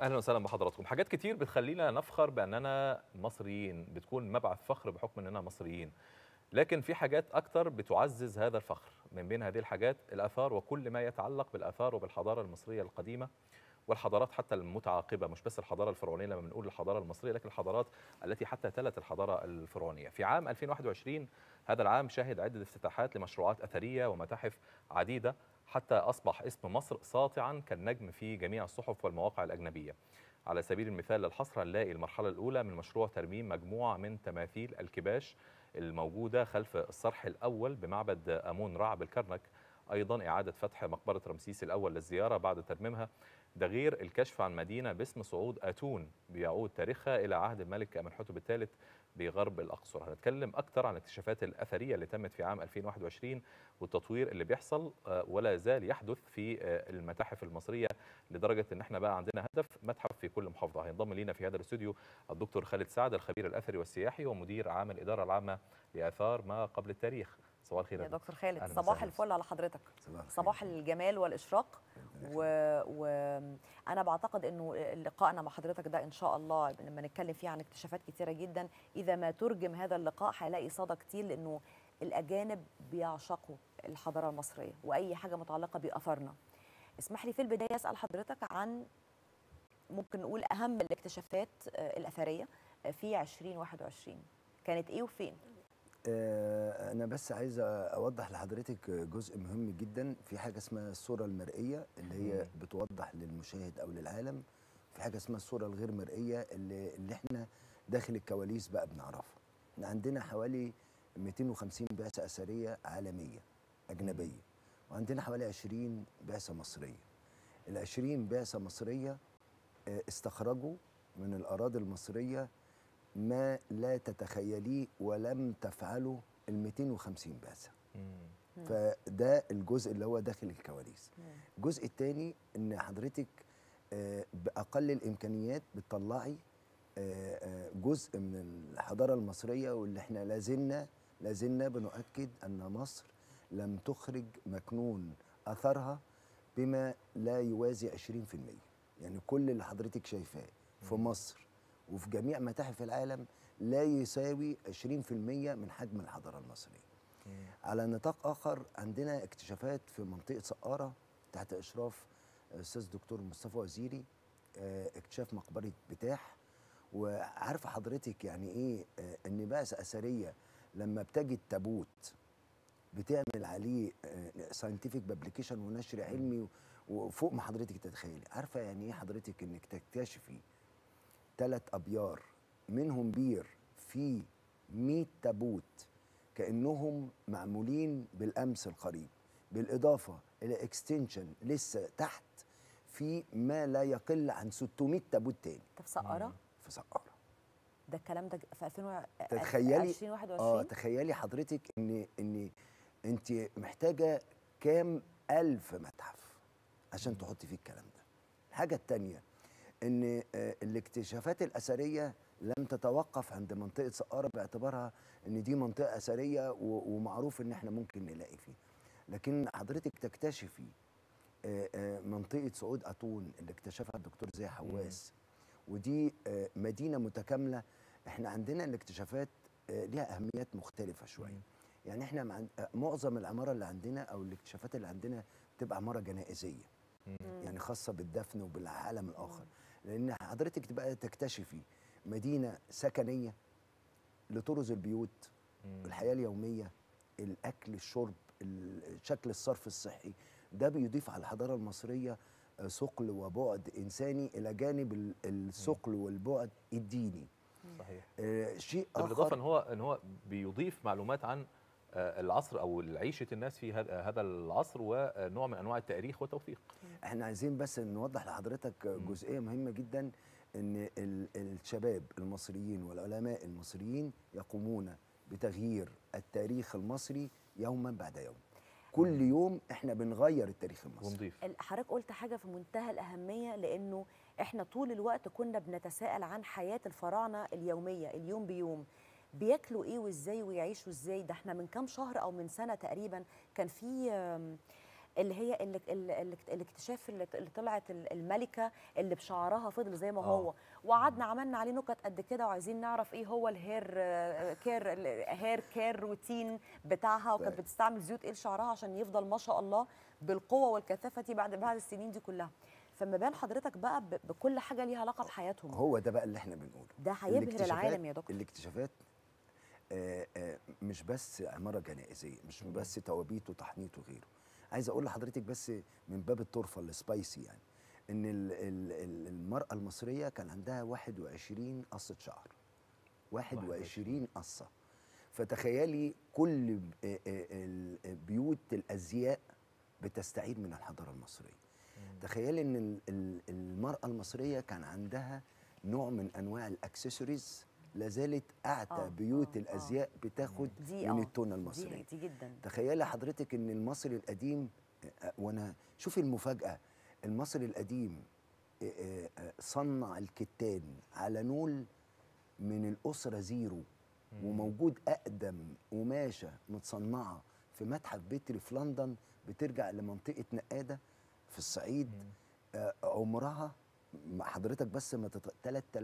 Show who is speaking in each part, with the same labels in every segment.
Speaker 1: اهلا وسهلا بحضراتكم حاجات كتير بتخلينا نفخر باننا مصريين بتكون مبعث فخر بحكم اننا مصريين لكن في حاجات اكتر بتعزز هذا الفخر من بين هذه الحاجات الاثار وكل ما يتعلق بالاثار وبالحضاره المصريه القديمه والحضارات حتى المتعاقبه مش بس الحضاره الفرعونيه لما بنقول الحضاره المصريه لكن الحضارات التي حتى تلت الحضاره الفرعونيه. في عام 2021 هذا العام شهد عده افتتاحات لمشروعات اثريه ومتاحف عديده حتى اصبح اسم مصر ساطعا كالنجم في جميع الصحف والمواقع الاجنبيه. على سبيل المثال للحصر هنلاقي المرحله الاولى من مشروع ترميم مجموعه من تماثيل الكباش الموجوده خلف الصرح الاول بمعبد امون رع بالكرنك ايضا اعاده فتح مقبره رمسيس الاول للزياره بعد ترميمها ده غير الكشف عن مدينه باسم صعود اتون بيعود تاريخها الى عهد الملك امنحتب الثالث بغرب الاقصر هنتكلم اكتر عن الاكتشافات الاثريه اللي تمت في عام 2021 والتطوير اللي بيحصل آه، ولا زال يحدث في آه، المتاحف المصريه لدرجه ان احنا بقى عندنا هدف متحف في كل محافظه هينضم لينا في هذا الاستوديو الدكتور خالد سعد الخبير الاثري والسياحي ومدير عام الاداره العامه لاثار ما قبل التاريخ صباح الخير
Speaker 2: يا دكتور خالد
Speaker 1: أهلاً
Speaker 2: صباح
Speaker 1: وسهلاً.
Speaker 2: الفل على حضرتك
Speaker 3: صباح الخير.
Speaker 2: صباح الجمال والاشراق وانا بعتقد انه لقائنا مع حضرتك ده ان شاء الله لما نتكلم فيه عن اكتشافات كتيره جدا اذا ما ترجم هذا اللقاء هيلاقي صدى كتير لانه الاجانب بيعشقوا الحضاره المصريه واي حاجه متعلقه باثارنا اسمح لي في البدايه اسال حضرتك عن ممكن نقول اهم الاكتشافات آه، الاثريه آه، في 2021 كانت ايه وفين
Speaker 3: آه، انا بس عايز اوضح لحضرتك جزء مهم جدا في حاجه اسمها الصوره المرئيه اللي هي بتوضح للمشاهد او للعالم في حاجه اسمها الصوره الغير مرئيه اللي, اللي احنا داخل الكواليس بقى بنعرفها احنا عندنا حوالي 250 بعثه اثريه عالميه اجنبيه وعندنا حوالي 20 بعثه مصريه ال 20 بعثه مصريه آه، استخرجوا من الاراضي المصريه ما لا تتخيليه ولم تفعله ال 250 بعثه
Speaker 1: مم.
Speaker 3: فده الجزء اللي هو داخل الكواليس الجزء الثاني ان حضرتك آه، باقل الامكانيات بتطلعي آه، آه، جزء من الحضاره المصريه واللي احنا لازلنا لازلنا بنؤكد ان مصر لم تخرج مكنون اثرها بما لا يوازي 20% يعني كل اللي حضرتك شايفاه في مصر وفي جميع متاحف العالم لا يساوي 20% من حجم الحضاره المصريه على نطاق اخر عندنا اكتشافات في منطقه سقاره تحت اشراف الاستاذ دكتور مصطفى وزيري آه، اكتشاف مقبره بتاح وعارفه حضرتك يعني ايه آه، ان بعثه اثريه لما بتجد تابوت بتعمل عليه ساينتفك بابليكيشن ونشر علمي و- وفوق ما حضرتك تتخيلي عارفه يعني ايه حضرتك انك تكتشفي ثلاث ابيار منهم بير فيه 100 تابوت كانهم معمولين بالامس القريب بالاضافه الى اكستنشن لسه تحت في ما لا يقل عن 600 تابوت تاني
Speaker 2: طب سقاره
Speaker 3: في سقاره
Speaker 2: ده الكلام ده في 2000
Speaker 3: تتخيلي
Speaker 2: 2021
Speaker 3: اه تخيلي حضرتك ان ان انت محتاجه كام الف متحف عشان تحطي فيه الكلام ده الحاجه الثانيه ان آه، الاكتشافات الاثريه لم تتوقف عند منطقه سقاره باعتبارها ان دي منطقه اثريه و- ومعروف ان احنا ممكن نلاقي فيها لكن حضرتك تكتشفي آه، آه، منطقه صعود اتون اللي اكتشفها الدكتور زي حواس ودي آه، مدينه متكامله احنا عندنا الاكتشافات آه، ليها اهميات مختلفه شويه يعني احنا مع آه، معظم العماره اللي عندنا او الاكتشافات اللي عندنا بتبقى عماره جنائزيه يعني خاصه بالدفن وبالعالم الاخر لان حضرتك تبقى تكتشفي مدينه سكنيه لطرز البيوت الحياه اليوميه الاكل الشرب ال- شكل الصرف الصحي ده بيضيف على الحضاره المصريه آه، ثقل وبعد انساني الى جانب ال- الثقل والبعد الديني
Speaker 1: صحيح
Speaker 3: آه، شيء
Speaker 1: ده بالاضافه
Speaker 3: اخر
Speaker 1: ان هو ان هو بيضيف معلومات عن آه، العصر او عيشه الناس في هذا هذا العصر ونوع من انواع التاريخ والتوثيق
Speaker 3: احنا عايزين بس نوضح لحضرتك جزئيه مهمه جدا ان ال- الشباب المصريين والعلماء المصريين يقومون بتغيير التاريخ المصري يوما بعد يوم كل يوم احنا بنغير التاريخ المصري
Speaker 1: ونضيف
Speaker 2: ال- حضرتك قلت حاجه في منتهى الاهميه لانه احنا طول الوقت كنا بنتساءل عن حياه الفراعنه اليوميه اليوم بيوم بياكلوا ايه وازاي ويعيشوا ازاي ده احنا من كام شهر او من سنه تقريبا كان في آم، اللي هي اللي اللي اللي الاكتشاف اللي اللي طلعت ال- الملكه اللي بشعرها فضل زي ما
Speaker 1: آه.
Speaker 2: هو وقعدنا عملنا عليه نكت قد كده وعايزين نعرف ايه هو الهير آه، كير الهير كير روتين بتاعها وكانت
Speaker 3: طيب.
Speaker 2: بتستعمل زيوت ايه لشعرها عشان يفضل ما شاء الله بالقوه والكثافه دي بعد بعد السنين دي كلها فما بال حضرتك بقى ب- بكل حاجه ليها علاقه بحياتهم
Speaker 3: هو ده بقى اللي احنا بنقوله
Speaker 2: ده هيبهر
Speaker 3: الاكتشافات-
Speaker 2: العالم يا دكتور
Speaker 3: الاكتشافات آه، آه، مش بس عماره جنائزيه مش بس توابيت وتحنيط وغيره عايز اقول لحضرتك بس من باب الطرفه السبايسي يعني ان ال- ال- ال- المراه المصريه كان عندها 21 قصه شعر 21 قصه فتخيلي كل ب- آه، آه، ال- بيوت الازياء بتستعيد من الحضاره المصريه تخيلي ان ال- ال- المراه المصريه كان عندها نوع من انواع الاكسسوارز لازالت اعتى
Speaker 2: آه،
Speaker 3: بيوت
Speaker 2: آه، آه.
Speaker 3: الازياء بتاخد
Speaker 2: دي
Speaker 3: من
Speaker 2: آه،
Speaker 3: التونه
Speaker 2: دي
Speaker 3: المصريه
Speaker 2: دي جدا
Speaker 3: تخيلي حضرتك ان المصري القديم آه، آه، وانا شوفي المفاجاه المصري القديم آه، آه، آه، صنع الكتان على نول من الاسره زيرو وموجود اقدم قماشه متصنعه في متحف بيتري في لندن بترجع لمنطقه نقاده في الصعيد آه، عمرها مع حضرتك بس ما تت...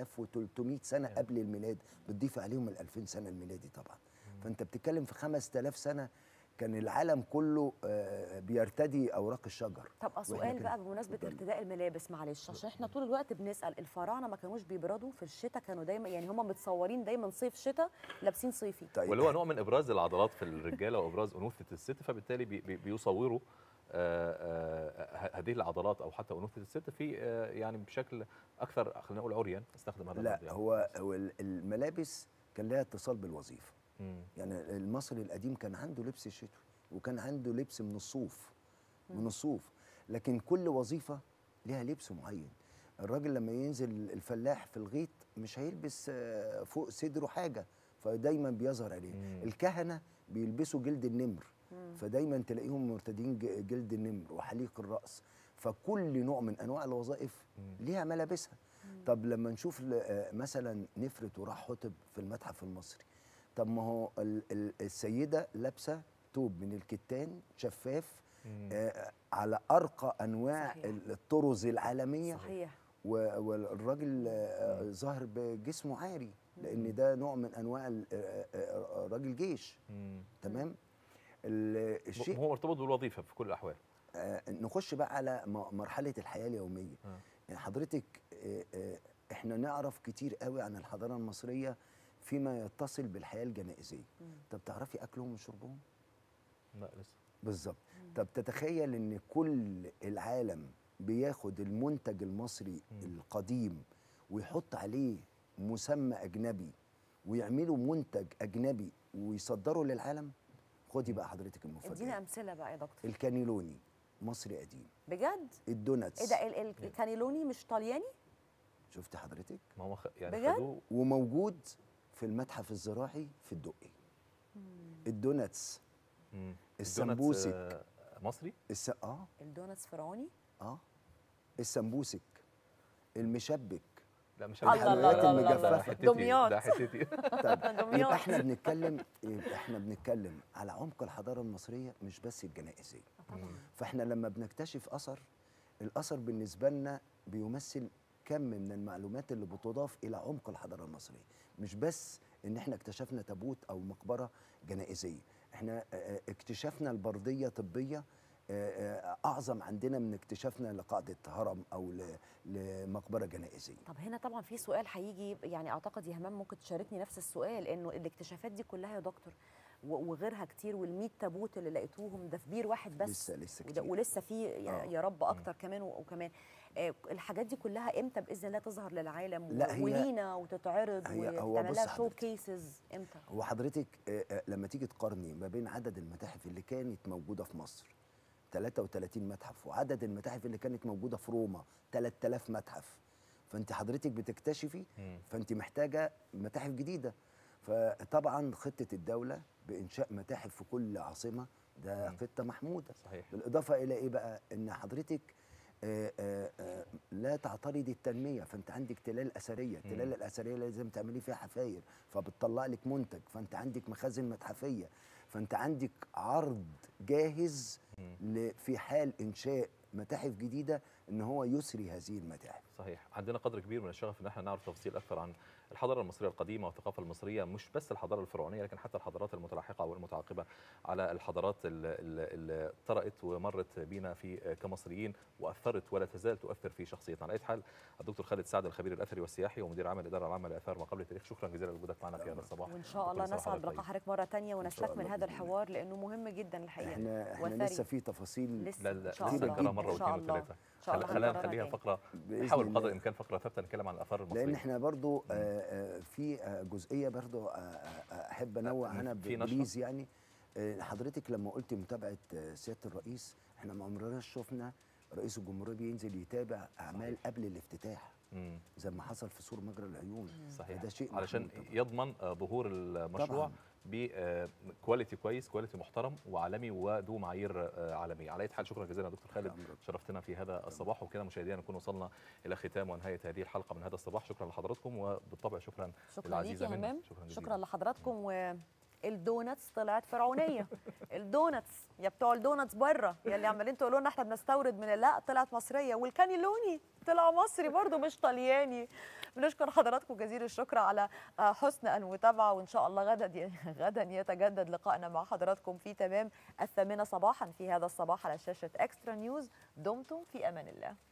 Speaker 3: 3300 سنه قبل الميلاد بتضيف عليهم ال 2000 سنه الميلادي طبعا فانت بتتكلم في 5000 سنه كان العالم كله آه، بيرتدي اوراق الشجر
Speaker 2: طب
Speaker 3: وإحنا
Speaker 2: سؤال
Speaker 3: كان-
Speaker 2: بقى بمناسبه
Speaker 3: اتفضلي.
Speaker 2: ارتداء الملابس معلش عشان احنا طول الوقت بنسال الفراعنه ما كانوش بيبردوا في الشتاء كانوا دايما يعني هم متصورين دايما صيف شتاء لابسين صيفي
Speaker 3: طيب
Speaker 1: واللي هو نوع من ابراز العضلات في الرجاله وابراز انوثه الست فبالتالي بي بي بيصوروا آه، آه، ه- هذه العضلات او حتى انوثه الست في آه، يعني بشكل اكثر خلينا نقول عريا استخدم هذا
Speaker 3: لا
Speaker 1: اللفظ يعني.
Speaker 3: هو هو ال- الملابس كان لها اتصال بالوظيفه
Speaker 1: مم.
Speaker 3: يعني المصري القديم كان عنده لبس شتوي وكان عنده لبس من الصوف من الصوف لكن كل وظيفه ليها لبس معين الراجل لما ينزل الفلاح في الغيط مش هيلبس آه، فوق صدره حاجه فدايما بيظهر عليه
Speaker 1: مم.
Speaker 3: الكهنه بيلبسوا جلد النمر فدايما تلاقيهم مرتدين ج- جلد النمر وحليق الراس فكل نوع من انواع الوظائف ليها ملابسها طب لما نشوف ل- آه، مثلا نفرت وراح حطب في المتحف المصري طب ما هو ال- ال- السيده لابسه توب من الكتان شفاف
Speaker 1: مم.
Speaker 3: آه على ارقى انواع
Speaker 2: صحيح.
Speaker 3: ال- الطرز العالميه
Speaker 2: صحيح
Speaker 3: و- والراجل آه، ظاهر بجسمه عاري لان ده نوع من انواع ال- آه، آه، راجل جيش
Speaker 1: مم.
Speaker 3: تمام ال- الشيء
Speaker 1: هو مرتبط بالوظيفه في كل الاحوال
Speaker 3: آه، نخش بقى على م- مرحله الحياه اليوميه
Speaker 1: آه.
Speaker 3: يعني حضرتك آه، آه، احنا نعرف كتير قوي عن الحضاره المصريه فيما يتصل بالحياه الجنائزيه طب تعرفي اكلهم وشربهم
Speaker 1: لا لسه
Speaker 3: بالظبط طب تتخيل ان كل العالم بياخد المنتج المصري القديم ويحط عليه مسمى اجنبي ويعملوا منتج اجنبي ويصدروا للعالم خدي بقى حضرتك
Speaker 2: ادينا
Speaker 3: المفاجاه
Speaker 2: امثله بقى يا دكتور
Speaker 3: الكانيلوني مصري قديم
Speaker 2: بجد
Speaker 3: الدوناتس
Speaker 2: ايه ده ال- ال- الكانيلوني مش طلياني
Speaker 3: شفت حضرتك
Speaker 1: ما هم خ... يعني
Speaker 2: بجد؟
Speaker 1: خدوه
Speaker 3: وموجود في المتحف الزراعي في الدقي الدوناتس
Speaker 1: مم.
Speaker 3: السمبوسك.
Speaker 1: الدوناتس، آه، مصري
Speaker 3: الس... اه
Speaker 2: الدوناتس فرعوني
Speaker 3: اه السمبوسك المشبك
Speaker 1: لا مش
Speaker 2: الله
Speaker 1: عارف.
Speaker 2: الله
Speaker 1: لا، لا،
Speaker 3: الله
Speaker 1: لا،
Speaker 3: الله.
Speaker 1: ده حتتي
Speaker 2: دمياط.
Speaker 1: ده حتتي
Speaker 3: طيب
Speaker 2: دمياط.
Speaker 3: يبقى احنا بنتكلم يبقى احنا بنتكلم على عمق الحضاره المصريه مش بس الجنائزيه
Speaker 2: طبعا
Speaker 3: فاحنا لما بنكتشف اثر الاثر بالنسبه لنا بيمثل كم من المعلومات اللي بتضاف الى عمق الحضاره المصريه مش بس ان احنا اكتشفنا تابوت او مقبره جنائزيه احنا اه، اه، اكتشافنا البرديه طبيه اه، اه، اعظم عندنا من اكتشافنا لقاعده هرم او ل- لمقبره جنائزيه
Speaker 2: طب هنا طبعا في سؤال هيجي يعني اعتقد يا همام ممكن تشاركني نفس السؤال انه الاكتشافات دي كلها يا دكتور و- وغيرها كتير وال100 تابوت اللي لقيتوهم ده في بير واحد بس
Speaker 3: لسه لسه
Speaker 2: وده-
Speaker 3: كتير.
Speaker 2: ولسه في يا,
Speaker 3: آه.
Speaker 2: يا رب اكتر كمان و- وكمان آه الحاجات دي كلها امتى باذن الله تظهر للعالم و-
Speaker 3: لا، هي-
Speaker 2: ولينا وتتعرض
Speaker 3: هي- هو
Speaker 2: وتعمل
Speaker 3: بص
Speaker 2: لها شو
Speaker 3: حضرتك.
Speaker 2: كيسز امتى
Speaker 3: هو حضرتك آه، آه، لما تيجي تقارني ما بين عدد المتاحف اللي كانت موجوده في مصر 33 متحف وعدد المتاحف اللي كانت موجوده في روما 3000 متحف فانت حضرتك بتكتشفي
Speaker 1: مم.
Speaker 3: فانت محتاجه متاحف جديده فطبعا خطه الدوله بانشاء متاحف في كل عاصمه ده خطه محموده
Speaker 1: صحيح
Speaker 3: بالاضافه الى ايه بقى ان حضرتك آه، آه، آه، لا تعترض التنميه فانت عندك تلال اثريه التلال الاثريه لازم تعملي فيها حفاير فبتطلع لك منتج فانت عندك مخازن متحفيه فانت عندك عرض جاهز
Speaker 1: مم.
Speaker 3: ل- في حال انشاء متاحف جديده ان هو يسري هذه المتاحف
Speaker 1: صحيح عندنا قدر كبير من الشغف ان احنا نعرف تفاصيل اكثر عن الحضاره المصريه القديمه والثقافه المصريه مش بس الحضاره الفرعونيه لكن حتى الحضارات المتلاحقه والمتعاقبه على الحضارات ال- ال- اللي طرأت ومرت بينا في كمصريين واثرت ولا تزال تؤثر في شخصيتنا على اي حال الدكتور خالد سعد الخبير الاثري والسياحي ومدير عام الاداره العامه لاثار ما قبل التاريخ شكرا جزيلا لوجودك معنا في هذا الصباح
Speaker 2: وان شاء الله
Speaker 1: وكل سنة
Speaker 2: نسعد
Speaker 1: وحضرتك
Speaker 2: بلقاء
Speaker 1: طيب.
Speaker 2: حضرتك مره تانية
Speaker 3: شاء
Speaker 2: ونستكمل
Speaker 3: الله
Speaker 2: هذا
Speaker 3: بإذن الله.
Speaker 2: الحوار لانه مهم جدا الحقيقه
Speaker 3: احنا احنا
Speaker 2: وثري.
Speaker 3: لسه في تفاصيل
Speaker 2: لسه
Speaker 1: لا
Speaker 2: ان
Speaker 1: لا
Speaker 2: شاء
Speaker 1: لسه
Speaker 2: الله
Speaker 1: نكررها مره
Speaker 2: ان شاء
Speaker 1: واثنين
Speaker 2: الله
Speaker 1: وثلاثه
Speaker 2: ان شاء الله
Speaker 1: خلينا
Speaker 2: هنكررها
Speaker 1: نخليها
Speaker 2: تاني.
Speaker 1: فقره
Speaker 3: بإذن
Speaker 1: نحاول
Speaker 3: الله.
Speaker 1: بقدر الامكان فقره ثابته نتكلم عن الاثار المصريه
Speaker 3: لان احنا برضو آه، آه، في آه، جزئيه برضو آه، آه، احب انوه عنها
Speaker 1: في نشرة؟
Speaker 3: بليز يعني آه، حضرتك لما قلت متابعه آه، سياده الرئيس احنا ما عمرنا شفنا رئيس الجمهوريه بينزل يتابع اعمال
Speaker 1: صحيح.
Speaker 3: قبل الافتتاح
Speaker 1: مم.
Speaker 3: زي ما حصل في سور مجرى العيون
Speaker 1: صحيح
Speaker 3: فده شيء
Speaker 1: علشان
Speaker 3: محمود طبعاً.
Speaker 1: يضمن آه، ظهور المشروع
Speaker 3: طبعاً.
Speaker 1: بكواليتي كويس كواليتي محترم وعالمي وذو معايير آه، عالميه على اي حال شكرا جزيلا يا دكتور خالد
Speaker 3: أمرك.
Speaker 1: شرفتنا في هذا الصباح وكده مشاهدينا نكون وصلنا الى ختام ونهايه هذه الحلقه من هذا الصباح شكرا لحضراتكم وبالطبع شكرا
Speaker 2: شكرا ليك
Speaker 1: للعزيزة
Speaker 2: يا
Speaker 1: منى.
Speaker 2: همام
Speaker 1: شكرا جزيلا.
Speaker 2: شكرا لحضراتكم و الدونتس طلعت فرعونيه الدونتس يا بتوع الدونتس بره يا اللي عمالين تقولوا لنا احنا بنستورد من لا طلعت مصريه والكانيلوني طلع مصري برضو مش طلياني بنشكر حضراتكم جزيل الشكر على آه، حسن المتابعه وان شاء الله غدا غدا يتجدد لقائنا مع حضراتكم في تمام الثامنه صباحا في هذا الصباح على شاشه اكسترا نيوز دمتم في امان الله